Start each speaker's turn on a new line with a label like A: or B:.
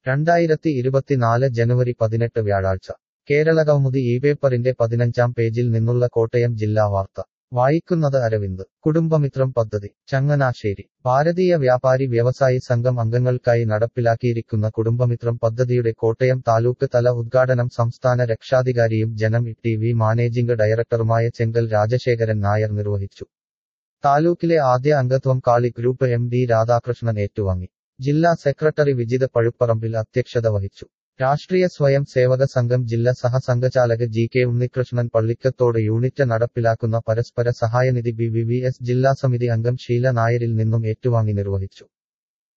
A: രണ്ടായിരത്തി ഇരുപത്തിനാല് ജനുവരി പതിനെട്ട് വ്യാഴാഴ്ച കേരള കൗമുദി ഈ പേപ്പറിന്റെ പതിനഞ്ചാം പേജിൽ നിന്നുള്ള കോട്ടയം ജില്ലാ വാർത്ത വായിക്കുന്നത് അരവിന്ദ് കുടുംബമിത്രം പദ്ധതി ചങ്ങനാശ്ശേരി ഭാരതീയ വ്യാപാരി വ്യവസായി സംഘം അംഗങ്ങൾക്കായി നടപ്പിലാക്കിയിരിക്കുന്ന കുടുംബമിത്രം പദ്ധതിയുടെ കോട്ടയം താലൂക്ക് തല ഉദ്ഘാടനം സംസ്ഥാന രക്ഷാധികാരിയും ജനം ടി വി മാനേജിംഗ് ഡയറക്ടറുമായ ചെങ്കൽ രാജശേഖരൻ നായർ നിർവഹിച്ചു താലൂക്കിലെ ആദ്യ അംഗത്വം Kali group M D Radhakrishnan ഏറ്റുവാങ്ങി ജില്ലാ സെക്രട്ടറി വിജിത പഴുപ്പറമ്പിൽ അധ്യക്ഷത വഹിച്ചു രാഷ്ട്രീയ സ്വയം സേവക സംഘം ജില്ലാ സഹസംഘചാലക് G K Unnikrishnan Pallikkathodu unit നടപ്പിലാക്കുന്ന പരസ്പര സഹായനിധി ബി വി വി എസ് ജില്ലാ സമിതി അംഗം ഷീല നായരിൽ നിന്നും ഏറ്റുവാങ്ങി നിർവഹിച്ചു